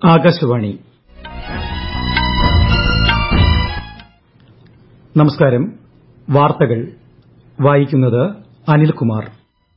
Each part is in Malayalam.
ആകാശവാണി നമസ്കാരം വാർത്തകൾ വായിക്കുന്നത് അനിൽകുമാർ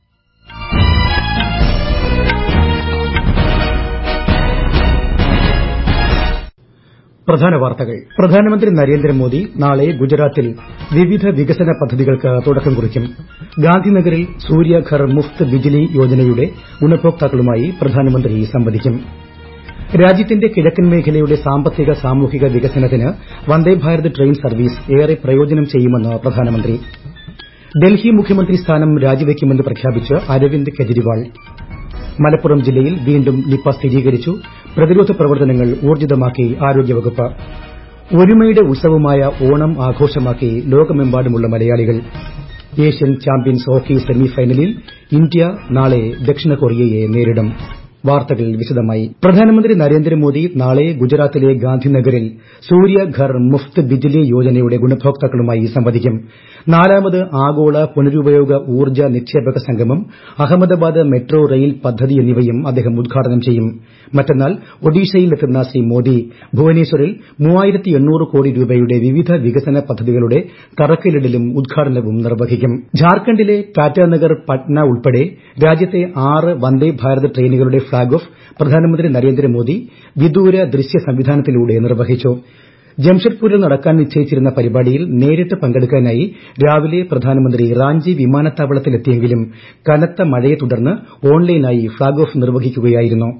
പ്രധാന വാർത്തകൾ പ്രധാനമന്ത്രി നരേന്ദ്രമോദി നാളെ ഗുജറാത്തിൽ വിവിധ വികസന പദ്ധതികൾക്ക് തുടക്കം കുറിക്കും ഗാന്ധിനഗറിൽ സൂര്യഘർ മുഫ്ത് ബിജ്ലി യോജനയുടെ ഗുണഭോക്താക്കളുമായി പ്രധാനമന്ത്രി സംവദിക്കും രാജ്യത്തിന്റെ കിഴക്കൻ മേഖലയുടെ സാമ്പത്തിക സാമൂഹിക വികസനത്തിന് വന്ദേഭാരത് ട്രെയിൻ സർവീസ് ഏറെ പ്രയോജനം ചെയ്യുമെന്ന് പ്രധാനമന്ത്രി ഡൽഹി മുഖ്യമന്ത്രി സ്ഥാനം രാജിവയ്ക്കുമെന്ന് പ്രഖ്യാപിച്ച് അരവിന്ദ് കെജ്രിവാൾ മലപ്പുറം ജില്ലയിൽ വീണ്ടും നിപ സ്ഥിരീകരിച്ചു പ്രതിരോധ പ്രവർത്തനങ്ങൾ ഊർജ്ജിതമാക്കി ആരോഗ്യവകുപ്പ് ഒരുമയുടെ ഉത്സവമായ ഓണം ആഘോഷമാക്കി ലോകമെമ്പാടുമുള്ള മലയാളികൾ ഏഷ്യൻ ചാമ്പ്യൻസ് ഹോക്കി സെമി ഫൈനലിൽ ഇന്ത്യ നാളെ ദക്ഷിണ കൊറിയയെ നേരിടും വാർത്തകൾ വിശദമായി പ്രധാനമന്ത്രി നരേന്ദ്രമോദി നാളെ ഗുജറാത്തിലെ ഗാന്ധിനഗറിൽ സൂര്യഘർ മുഫ്ത് ബിജ്ലി യോജനയുടെ ഗുണഭോക്താക്കളുമായി സംവദിക്കും നാലാമത് ആഗോള പുനരുപയോഗ ഊർജ്ജ നിക്ഷേപക സംഗമം അഹമ്മദാബാദ് മെട്രോ റെയിൽ പദ്ധതി എന്നിവയും അദ്ദേഹം ഉദ്ഘാടനം ചെയ്യും മറ്റന്നാൾ ഒഡീഷയിൽ എത്തുന്ന ശ്രീ മോദി ഭുവനേശ്വറിൽ കോടി രൂപയുടെ വിവിധ വികസന പദ്ധതികളുടെ തറക്കല്ലിടലും ഉദ്ഘാടനവും നിർവഹിക്കും ഝാർഖണ്ഡിലെ ടാറ്റാനഗർ പട്ന ഉൾപ്പെടെ രാജ്യത്തെ ആറ് വന്ദേഭാരത് ട്രെയിനുകളുടെ ഫ്ളാഗ് ഓഫ് പ്രധാനമന്ത്രി നരേന്ദ്രമോദി വിദൂര ദൃശ്യ സംവിധാനത്തിലൂടെ നിർവഹിച്ചു ജംഷഡ്പൂരിൽ നടക്കാൻ നിശ്ചയിച്ചിരുന്ന പരിപാടിയിൽ നേരിട്ട് പങ്കെടുക്കാനായി രാവിലെ പ്രധാനമന്ത്രി റാഞ്ചി വിമാനത്താവളത്തിലെത്തിയെങ്കിലും കനത്ത മഴയെ തുടർന്ന് ഓൺലൈനായി ഫ്ളാഗ് ഓഫ് നിർവഹിക്കുകയായിരുന്നു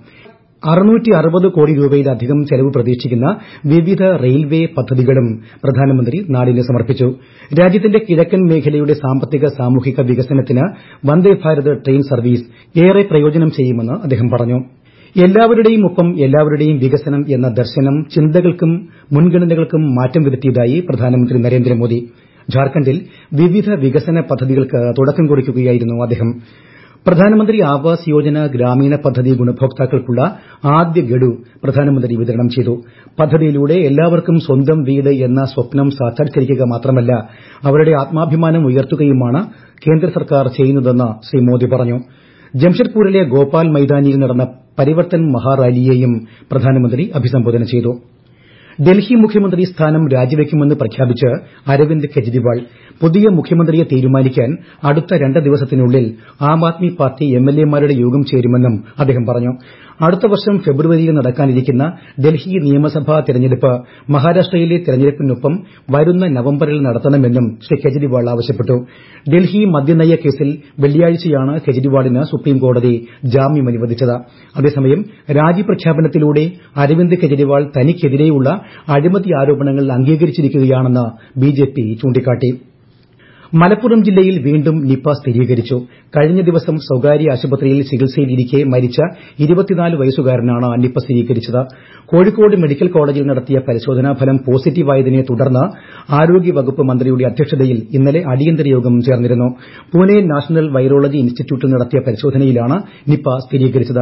കോടി രൂപയിലധികം ചെലവ് പ്രതീക്ഷിക്കുന്ന വിവിധ റെയിൽവേ പദ്ധതികളും പ്രധാനമന്ത്രി നാടിന് സമർപ്പിച്ചു രാജ്യത്തിന്റെ കിഴക്കൻ മേഖലയുടെ സാമ്പത്തിക സാമൂഹിക വികസനത്തിന് വന്ദേഭാരത് ട്രെയിൻ സർവീസ് ഏറെ പ്രയോജനം ചെയ്യുമെന്ന് അദ്ദേഹം പറഞ്ഞു എല്ലാവരുടെയും ഒപ്പം എല്ലാവരുടെയും വികസനം എന്ന ദർശനം ചിന്തകൾക്കും മുൻഗണനകൾക്കും മാറ്റം വരുത്തിയതായി പ്രധാനമന്ത്രി നരേന്ദ്രമോദി ഝാർഖണ്ഡിൽ വിവിധ വികസന പദ്ധതികൾക്ക് തുടക്കം കുറിക്കുകയായിരുന്നു അദ്ദേഹം പ്രധാനമന്ത്രി ആവാസ് യോജന ഗ്രാമീണ പദ്ധതി ഗുണഭോക്താക്കൾക്കുള്ള ആദ്യ ഗഡു പ്രധാനമന്ത്രി വിതരണം ചെയ്തു പദ്ധതിയിലൂടെ എല്ലാവർക്കും സ്വന്തം വീട് എന്ന സ്വപ്നം സാക്ഷാത്കരിക്കുക മാത്രമല്ല അവരുടെ ആത്മാഭിമാനം ഉയർത്തുകയുമാണ് കേന്ദ്ര സർക്കാർ ചെയ്യുന്നതെന്ന് ശ്രീ മോദി പറഞ്ഞു ജംഷഡ്പൂരിലെ ഗോപാൽ മൈതാനിയിൽ നടന്ന പരിവർത്തൻ മഹാറാലിയെയും പ്രധാനമന്ത്രി അഭിസംബോധന ചെയ്തു ഡൽഹി മുഖ്യമന്ത്രി സ്ഥാനം രാജിവയ്ക്കുമെന്ന് പ്രഖ്യാപിച്ച് അരവിന്ദ് കെജ്രിവാൾ പുതിയ മുഖ്യമന്ത്രിയെ തീരുമാനിക്കാൻ അടുത്ത രണ്ട് ദിവസത്തിനുള്ളിൽ ആം ആദ്മി പാർട്ടി എംഎൽഎമാരുടെ യോഗം ചേരുമെന്നും അദ്ദേഹം പറഞ്ഞു അടുത്ത വർഷം ഫെബ്രുവരിയിൽ നടക്കാനിരിക്കുന്ന ഡൽഹി നിയമസഭാ തെരഞ്ഞെടുപ്പ് മഹാരാഷ്ട്രയിലെ തെരഞ്ഞെടുപ്പിനൊപ്പം വരുന്ന നവംബറിൽ നടത്തണമെന്നും ശ്രീ കെജ്രിവാൾ ആവശ്യപ്പെട്ടു ഡൽഹി മദ്യനയ കേസിൽ വെള്ളിയാഴ്ചയാണ് കെജ്രിവാളിന് സുപ്രീംകോടതി ജാമ്യം അനുവദിച്ചത് അതേസമയം രാജി പ്രഖ്യാപനത്തിലൂടെ അരവിന്ദ് കെജ്രിവാൾ തനിക്കെതിരെയുള്ള അഴിമതി ആരോപണങ്ങൾ അംഗീകരിച്ചിരിക്കുകയാണെന്ന് ബിജെപി ചൂണ്ടിക്കാട്ടി മലപ്പുറം ജില്ലയിൽ വീണ്ടും നിപ സ്ഥിരീകരിച്ചു കഴിഞ്ഞ ദിവസം സ്വകാര്യ ആശുപത്രിയിൽ ചികിത്സയിലിരിക്കെ മരിച്ച വയസ്സുകാരനാണ് നിപ സ്ഥിരീകരിച്ചത് കോഴിക്കോട് മെഡിക്കൽ കോളേജിൽ നടത്തിയ പരിശോധനാ ഫലം പോസിറ്റീവായതിനെ തുടർന്ന് ആരോഗ്യവകുപ്പ് മന്ത്രിയുടെ അധ്യക്ഷതയിൽ ഇന്നലെ അടിയന്തര യോഗം ചേർന്നിരുന്നു പൂനെ നാഷണൽ വൈറോളജി ഇൻസ്റ്റിറ്റ്യൂട്ടിൽ നടത്തിയ പരിശോധനയിലാണ് നിപ സ്ഥിരീകരിച്ചത്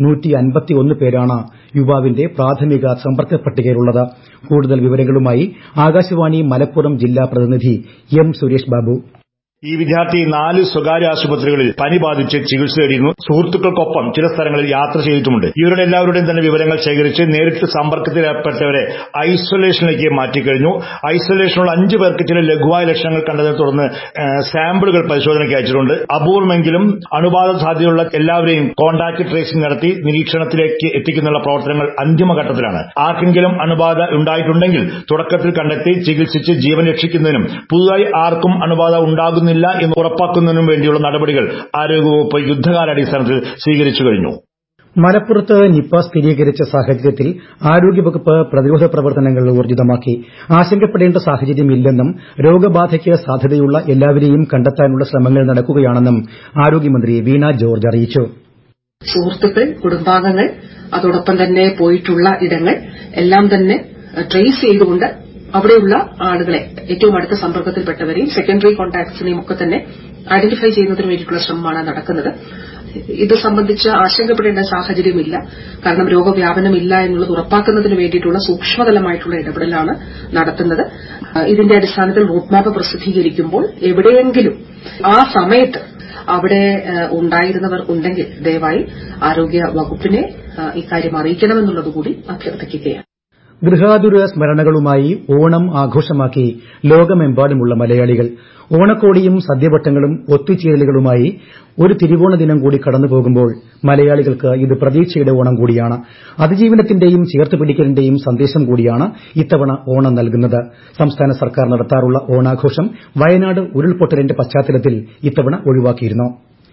പേരാണ് യുവാവിന്റെ പ്രാഥമിക സമ്പർക്ക പട്ടികയിലുള്ളത് കൂടുതൽ വിവരങ്ങളുമായി ആകാശവാണി മലപ്പുറം ജില്ലാ പ്രതിനിധി എം സുരേഷ് ബാബു ഈ വിദ്യാർത്ഥി നാല് സ്വകാര്യ ആശുപത്രികളിൽ പനി ബാധിച്ച് ചികിത്സ തേടിയിരുന്നു സുഹൃത്തുക്കൾക്കൊപ്പം ചില സ്ഥലങ്ങളിൽ യാത്ര ചെയ്തിട്ടുമുണ്ട് ഇവരുടെ എല്ലാവരുടെയും തന്നെ വിവരങ്ങൾ ശേഖരിച്ച് നേരിട്ട് സമ്പർക്കത്തിലേർപ്പെട്ടവരെ ഐസൊലേഷനിലേക്ക് മാറ്റിക്കഴിഞ്ഞു ഐസൊലേഷനുള്ള അഞ്ചു പേർക്ക് ചില ലഘുവായ ലക്ഷണങ്ങൾ കണ്ടതിനെ തുടർന്ന് സാമ്പിളുകൾ പരിശോധനയ്ക്ക് അയച്ചിട്ടുണ്ട് അപൂർവമെങ്കിലും അണുബാധ സാധ്യതയുള്ള എല്ലാവരെയും കോൺടാക്ട് ട്രേസിംഗ് നടത്തി നിരീക്ഷണത്തിലേക്ക് എത്തിക്കുന്നുള്ള പ്രവർത്തനങ്ങൾ അന്തിമഘട്ടത്തിലാണ് ആർക്കെങ്കിലും അണുബാധ ഉണ്ടായിട്ടുണ്ടെങ്കിൽ തുടക്കത്തിൽ കണ്ടെത്തി ചികിത്സിച്ച് ജീവൻ രക്ഷിക്കുന്നതിനും പുതുതായി ആർക്കും അണുബാധ ഉണ്ടാകുന്നില്ല ഇല്ല എന്ന് ഉറപ്പാക്കുന്നതിനും വേണ്ടിയുള്ള നടപടികൾ ആരോഗ്യവകുപ്പ് യുദ്ധകാലാടിസ്ഥാനത്തിൽ സ്വീകരിച്ചു കഴിഞ്ഞു മലപ്പുറത്ത് നിപ സ്ഥിരീകരിച്ച സാഹചര്യത്തിൽ ആരോഗ്യവകുപ്പ് പ്രതിരോധ പ്രവർത്തനങ്ങൾ ഊർജ്ജിതമാക്കി ആശങ്കപ്പെടേണ്ട സാഹചര്യമില്ലെന്നും രോഗബാധയ്ക്ക് സാധ്യതയുള്ള എല്ലാവരെയും കണ്ടെത്താനുള്ള ശ്രമങ്ങൾ നടക്കുകയാണെന്നും ആരോഗ്യമന്ത്രി വീണ ജോർജ് അറിയിച്ചു സുഹൃത്തുക്കൾ കുടുംബാംഗങ്ങൾ അതോടൊപ്പം തന്നെ പോയിട്ടുള്ള ഇടങ്ങൾ എല്ലാം തന്നെ ട്രേസ് ചെയ്തുകൊണ്ട് അവിടെയുള്ള ആളുകളെ ഏറ്റവും അടുത്ത സമ്പർക്കത്തിൽപ്പെട്ടവരെയും സെക്കൻഡറി കോൺടാക്ട്സിനെയും ഒക്കെ തന്നെ ഐഡന്റിഫൈ ചെയ്യുന്നതിന് വേണ്ടിയിട്ടുള്ള ശ്രമമാണ് നടക്കുന്നത് ഇത് സംബന്ധിച്ച് ആശങ്കപ്പെടേണ്ട സാഹചര്യമില്ല കാരണം രോഗവ്യാപനമില്ല എന്നുള്ളത് ഉറപ്പാക്കുന്നതിന് വേണ്ടിയിട്ടുള്ള സൂക്ഷ്മതലമായിട്ടുള്ള ഇടപെടലാണ് നടത്തുന്നത് ഇതിന്റെ അടിസ്ഥാനത്തിൽ റൂട്ട് മാപ്പ് പ്രസിദ്ധീകരിക്കുമ്പോൾ എവിടെയെങ്കിലും ആ സമയത്ത് അവിടെ ഉണ്ടായിരുന്നവർ ഉണ്ടെങ്കിൽ ദയവായി ആരോഗ്യ വകുപ്പിനെ ഇക്കാര്യം അറിയിക്കണമെന്നുള്ളതുകൂടി അഭ്യർത്ഥിക്കുകയാണ് ഗൃഹാതുര സ്മരണകളുമായി ഓണം ആഘോഷമാക്കി ലോകമെമ്പാടുമുള്ള മലയാളികൾ ഓണക്കോടിയും സദ്യവട്ടങ്ങളും ഒത്തുചേരലുകളുമായി ഒരു തിരുവോണ ദിനം കൂടി കടന്നുപോകുമ്പോൾ മലയാളികൾക്ക് ഇത് പ്രതീക്ഷയുടെ ഓണം കൂടിയാണ് അതിജീവനത്തിന്റെയും ചേർത്തുപിടിക്കലിന്റെയും സന്ദേശം കൂടിയാണ് ഇത്തവണ ഓണം നൽകുന്നത് സംസ്ഥാന സർക്കാർ നടത്താറുള്ള ഓണാഘോഷം വയനാട് ഉരുൾപൊട്ടലിന്റെ പശ്ചാത്തലത്തിൽ ഇത്തവണ ഒഴിവാക്കിയിരുന്നു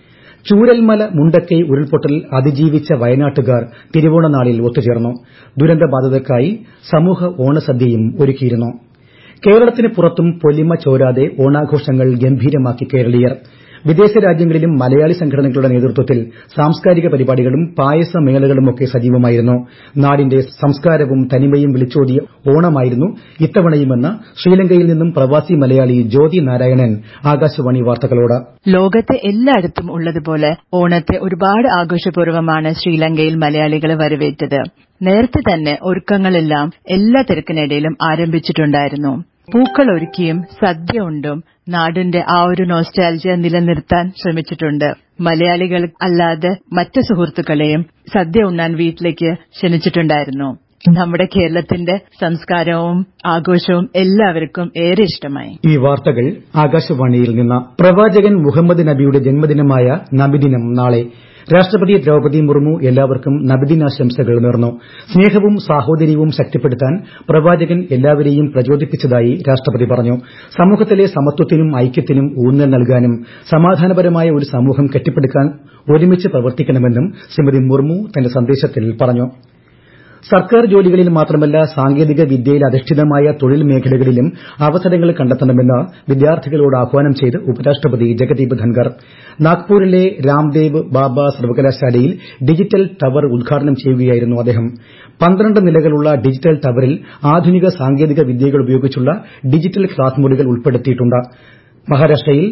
ചൂരൽമല മുണ്ടക്കൈ ഉരുൾപൊട്ടൽ അതിജീവിച്ച വയനാട്ടുകാർ തിരുവോണനാളിൽ ഒത്തുചേർന്നു ദുരന്തബാധിതർക്കായി സമൂഹ ഓണസദ്യയും ഒരുക്കിയിരുന്നു കേരളത്തിന് പുറത്തും പൊലിമ ചോരാതെ ഓണാഘോഷങ്ങൾ ഗംഭീരമാക്കി കേരളീയർ വിദേശ രാജ്യങ്ങളിലും മലയാളി സംഘടനകളുടെ നേതൃത്വത്തിൽ സാംസ്കാരിക പരിപാടികളും പായസമേളകളുമൊക്കെ സജീവമായിരുന്നു നാടിന്റെ സംസ്കാരവും തനിമയും വിളിച്ചോതിയ ഓണമായിരുന്നു ഇത്തവണയുമെന്ന് ശ്രീലങ്കയിൽ നിന്നും പ്രവാസി മലയാളി ജ്യോതി നാരായണൻ ആകാശവാണി വാർത്തകളോട് ലോകത്തെ എല്ലായിടത്തും ഉള്ളതുപോലെ ഓണത്തെ ഒരുപാട് ആഘോഷപൂർവ്വമാണ് ശ്രീലങ്കയിൽ മലയാളികൾ വരവേറ്റത് നേരത്തെ തന്നെ ഒരുക്കങ്ങളെല്ലാം എല്ലാ തിരക്കിനിടയിലും ആരംഭിച്ചിട്ടുണ്ടായിരുന്നു പൂക്കൾ ഒരുക്കിയും സദ്യ ഉണ്ടും നാടിന്റെ ആ ഒരു നോസ്റ്റാൽജിയ നിലനിർത്താൻ ശ്രമിച്ചിട്ടുണ്ട് മലയാളികൾ അല്ലാതെ മറ്റ് സുഹൃത്തുക്കളെയും സദ്യ ഉണ്ണാൻ വീട്ടിലേക്ക് ക്ഷണിച്ചിട്ടുണ്ടായിരുന്നു നമ്മുടെ കേരളത്തിന്റെ സംസ്കാരവും ആഘോഷവും എല്ലാവർക്കും ഏറെ ഇഷ്ടമായി ഈ വാർത്തകൾ ആകാശവാണിയിൽ നിന്ന് പ്രവാചകൻ മുഹമ്മദ് നബിയുടെ ജന്മദിനമായ നബിദിനം നാളെ രാഷ്ട്രപതി ദ്രൌപദി മുർമു എല്ലാവർക്കും നബിദിനാശംസകൾ നേർന്നു സ്നേഹവും സാഹോദര്യവും ശക്തിപ്പെടുത്താൻ പ്രവാചകൻ എല്ലാവരെയും പ്രചോദിപ്പിച്ചതായി രാഷ്ട്രപതി പറഞ്ഞു സമൂഹത്തിലെ സമത്വത്തിനും ഐക്യത്തിനും ഊന്നൽ നൽകാനും സമാധാനപരമായ ഒരു സമൂഹം കെട്ടിപ്പടുക്കാൻ ഒരുമിച്ച് പ്രവർത്തിക്കണമെന്നും ശ്രീമതി മുർമു തന്റെ സന്ദേശത്തിൽ പറഞ്ഞു സർക്കാർ ജോലികളിൽ മാത്രമല്ല സാങ്കേതിക വിദ്യയിൽ അധിഷ്ഠിതമായ തൊഴിൽ മേഖലകളിലും അവസരങ്ങൾ കണ്ടെത്തണമെന്ന് വിദ്യാർത്ഥികളോട് ആഹ്വാനം ചെയ്ത് ഉപരാഷ്ട്രപതി ജഗദീപ് ധൻകർ നാഗ്പൂരിലെ രാംദേവ് ബാബ സർവകലാശാലയിൽ ഡിജിറ്റൽ ടവർ ഉദ്ഘാടനം ചെയ്യുകയായിരുന്നു അദ്ദേഹം പന്ത്രണ്ട് നിലകളുള്ള ഡിജിറ്റൽ ടവറിൽ ആധുനിക സാങ്കേതിക വിദ്യകൾ ഉപയോഗിച്ചുള്ള ഡിജിറ്റൽ ക്ലാസ് മുറികൾ ഉൾപ്പെടുത്തിയിട്ടുണ്ട് മഹാരാഷ്ട്രയിൽ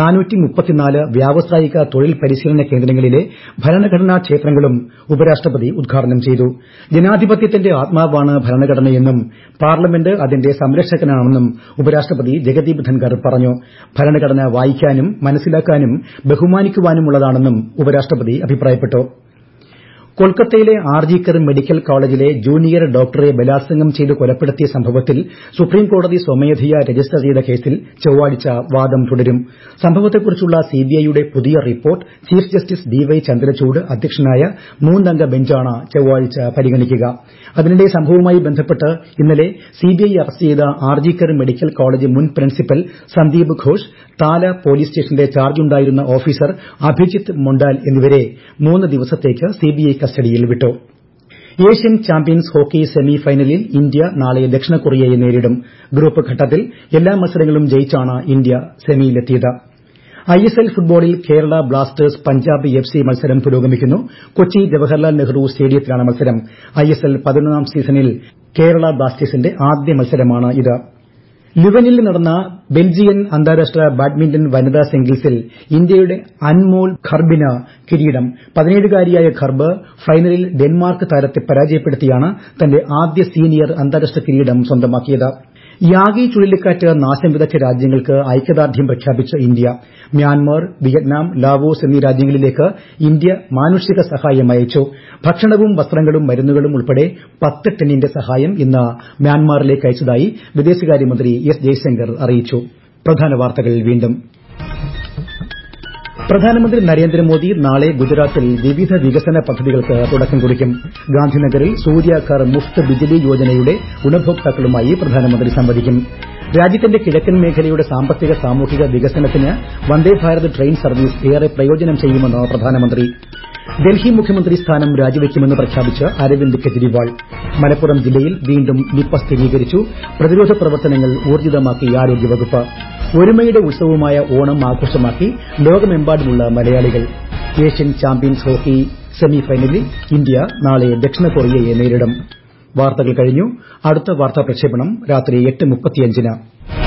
വ്യാവസായിക തൊഴിൽ പരിശീലന കേന്ദ്രങ്ങളിലെ ഭരണഘടനാ ക്ഷേത്രങ്ങളും ഉപരാഷ്ട്രപതി ഉദ്ഘാടനം ചെയ്തു ജനാധിപത്യത്തിന്റെ ആത്മാവാണ് ഭരണഘടനയെന്നും പാർലമെന്റ് അതിന്റെ സംരക്ഷകനാണെന്നും ഉപരാഷ്ട്രപതി ജഗദീപ് ധൻകർ പറഞ്ഞു ഭരണഘടന വായിക്കാനും മനസ്സിലാക്കാനും ബഹുമാനിക്കുവാനുമുള്ളതാണെന്നും ഉപരാഷ്ട്രപതി അഭിപ്രായപ്പെട്ടു കൊൽക്കത്തയിലെ ആർജിക്കർ മെഡിക്കൽ കോളേജിലെ ജൂനിയർ ഡോക്ടറെ ബലാത്സംഗം ചെയ്ത് കൊലപ്പെടുത്തിയ സംഭവത്തിൽ സുപ്രീംകോടതി സ്വമേധയാ രജിസ്റ്റർ ചെയ്ത കേസിൽ ചൊവ്വാഴ്ച വാദം തുടരും സംഭവത്തെക്കുറിച്ചുള്ള സിബിഐയുടെ പുതിയ report chief justice D Y Chandrachud അധ്യക്ഷനായ മൂന്നംഗ ബെഞ്ചാണ് ചൊവ്വാഴ്ച പരിഗണിക്കുക അതിനിടെ സംഭവവുമായി ബന്ധപ്പെട്ട് ഇന്നലെ സിബിഐ അറസ്റ്റ് ചെയ്ത ആർജിക്കർ മെഡിക്കൽ കോളേജ് മുൻ പ്രിൻസിപ്പൽ സന്ദീപ് ഘോഷ് താല പോലീസ് സ്റ്റേഷന്റെ ചാർജുണ്ടായിരുന്ന ഓഫീസർ അഭിജിത്ത് മൊണ്ടാൽ എന്നിവരെ മൂന്ന് ദിവസത്തേക്ക് സിബിഐ കസ്റ്റഡിയിൽ വിട്ടു ഏഷ്യൻ ചാമ്പ്യൻസ് ഹോക്കി സെമി ഫൈനലിൽ ഇന്ത്യ നാളെ ദക്ഷിണ കൊറിയയെ നേരിടും ഗ്രൂപ്പ് ഘട്ടത്തിൽ എല്ലാ മത്സരങ്ങളും ജയിച്ചാണ് ഇന്ത്യ സെമിയിലെത്തിയത് ഐഎസ്എൽ ഫുട്ബോളിൽ Kerala blasters Punjab F C മത്സരം പുരോഗമിക്കുന്നു കൊച്ചി ജവഹർലാൽ നെഹ്റു സ്റ്റേഡിയത്തിലാണ് മത്സരം ഐഎസ്എൽ പതിനൊന്നാം സീസണിൽ കേരള ബ്ലാസ്റ്റേഴ്സിന്റെ ആദ്യ മത്സരമാണ് ഇത് ലുവനിൽ നടന്ന ബെൽജിയൻ അന്താരാഷ്ട്ര ബാഡ്മിന്റൺ വനിതാ സിംഗിൾസിൽ ഇന്ത്യയുടെ അൻമോൾ ഖർബിന് കിരീടം പതിനേഴുകാരിയായ ഖർബ് ഫൈനലിൽ ഡെൻമാർക്ക് താരത്തെ പരാജയപ്പെടുത്തിയാണ് തന്റെ ആദ്യ സീനിയർ അന്താരാഷ്ട്ര കിരീടം സ്വന്തമാക്കിയത് യാഗി ചുഴലിക്കാറ്റ് നാശം വിതച്ച രാജ്യങ്ങൾക്ക് ഐക്യദാർഢ്യം പ്രഖ്യാപിച്ച് ഇന്ത്യ മ്യാൻമർ വിയറ്റ്നാം ലാവോസ് എന്നീ രാജ്യങ്ങളിലേക്ക് ഇന്ത്യ മാനുഷിക സഹായം അയച്ചു ഭക്ഷണവും വസ്ത്രങ്ങളും മരുന്നുകളും ഉൾപ്പെടെ പത്ത് ടണ്ണിന്റെ സഹായം ഇന്ന് മ്യാൻമാറിലേക്ക് അയച്ചതായി വിദേശകാര്യമന്ത്രി എസ് ജയശങ്കർ അറിയിച്ചു പ്രധാന വാർത്തകൾ വീണ്ടും പ്രധാനമന്ത്രി നരേന്ദ്രമോദി നാളെ ഗുജറാത്തിൽ വിവിധ വികസന പദ്ധതികൾക്ക് തുടക്കം കുറിക്കും ഗാന്ധിനഗറിൽ സൂര്യാഘർ മുഫ്ത് ബിജ്ലി യോജനയുടെ ഗുണഭോക്താക്കളുമായി പ്രധാനമന്ത്രി സംവദിക്കും രാജ്യത്തിന്റെ കിഴക്കൻ മേഖലയുടെ സാമ്പത്തിക സാമൂഹിക വികസനത്തിന് വന്ദേഭാരത് ട്രെയിൻ സർവീസ് ഏറെ പ്രയോജനം ചെയ്യുമെന്ന് പ്രധാനമന്ത്രി ഡൽഹി മുഖ്യമന്ത്രി സ്ഥാനം രാജിവെക്കുമെന്ന് പ്രഖ്യാപിച്ച് അരവിന്ദ് കെജ്രിവാൾ മലപ്പുറം ജില്ലയിൽ വീണ്ടും നിപ്പ സ്ഥിരീകരിച്ചു പ്രതിരോധ പ്രവർത്തനങ്ങൾ ഊർജിതമാക്കി ആരോഗ്യവകുപ്പ് ഒരുമയുടെ ഉത്സവമായ ഓണം ആഘോഷമാക്കി ലോകമെമ്പാടുമുള്ള മലയാളികൾ ഏഷ്യൻ ചാമ്പ്യൻസ് ഹോക്കി സെമി ഫൈനലിൽ ഇന്ത്യ നാളെ ദക്ഷിണ കൊറിയയെ നേരിടും വാർത്തകൾ കഴിഞ്ഞു അടുത്ത വാർത്താ പ്രക്ഷേപണം രാത്രി എട്ട് മുപ്പത്തിയഞ്ചിന്